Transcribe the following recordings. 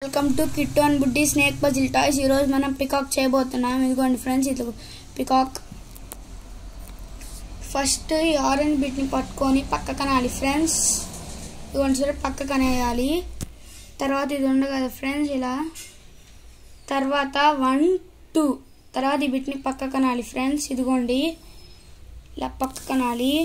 welcome to Kittu and Buddi snake puzzle toys ఈరోజు మనం peacock చేయబోతున్నాం ఇదిగోండి ఫ్రెండ్స్ ఇది పికాక్ ఫస్ట్ ఈ ఆరెంజ్ బిట్ని పట్టుకొని పక్క కనాలి ఫ్రెండ్స్ ఇదిగోండి సరే పక్క కనేయాలి తర్వాత ఇది ఉంది కదా ఫ్రెండ్స్ ఇలా తర్వాత వన్ టూ తర్వాత ఈ బిట్ని పక్క కనాలి ఫ్రెండ్స్ ఇదిగోండి ఇలా పక్క కనాలి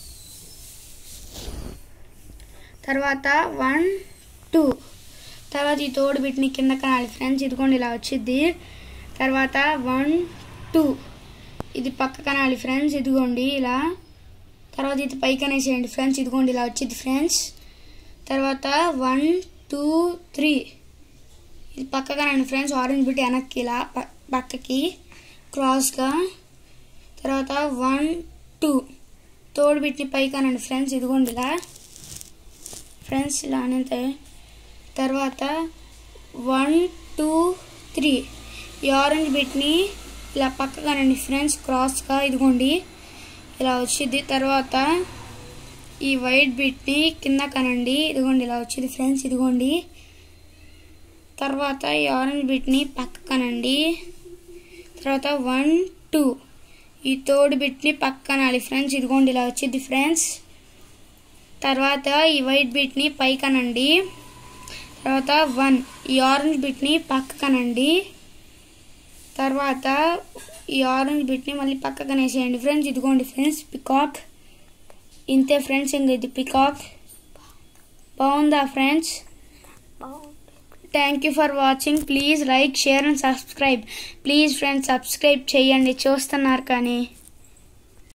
తర్వాత వన్ టూ తర్వాత ఈ తోడు బిట్ని కింద కనాలి ఫ్రెండ్స్ ఇదిగోండి ఇలా వచ్చింది తర్వాత వన్ టూ ఇది పక్క కనాలి ఫ్రెండ్స్ ఇదిగోండి ఇలా తర్వాత ఇది పైకి అనేసేయండి ఫ్రెండ్స్ ఇదిగోండి ఇలా వచ్చింది ఫ్రెండ్స్ తర్వాత వన్ టూ త్రీ ఇది పక్క కనండి ఫ్రెండ్స్ ఆరెంజ్ బిట్ వెనక్కి ఇలా ప- పక్కకి క్రాస్గా తర్వాత వన్ టూ తోడు బిట్ని పైకి అనండి ఫ్రెండ్స్ ఇదిగోండి ఇలా ఫ్రెండ్స్ ఇలా అనంతే తర్వాత వన్ టూ త్రీ ఈ ఆరెంజ్ బిట్ని ఇలా పక్కగానండి ఫ్రెండ్స్ క్రాస్గా ఇదిగోండి ఇలా వచ్చింది తర్వాత ఈ వైట్ బిట్ని కింద కనండి ఇదిగోండి ఇలా వచ్చింది ఫ్రెండ్స్ ఇదిగోండి తర్వాత ఈ ఆరెంజ్ బిట్ని పక్క కనండి తర్వాత వన్ టూ ఈ తోడు బిట్ని పక్కనాలి ఫ్రెండ్స్ ఇదిగోండి ఇలా వచ్చింది ఫ్రెండ్స్ తర్వాత ఈ వైట్ బిట్ని పైకనండి తర్వాత వన్ ఈ ఆరెంజ్ బిట్ని పక్కకనండి తర్వాత ఈ ఆరెంజ్ బిట్ని మళ్ళీ పక్కకనేసేయండి ఫ్రెండ్స్ ఇదిగోండి ఫ్రెండ్స్ పికాక్ ఇంతే ఫ్రెండ్స్ ఇంక ఇది పికాక్ బాగుందా friends thank you for watching please like share and subscribe please friends subscribe చేయండి చూస్తున్నారు కానీ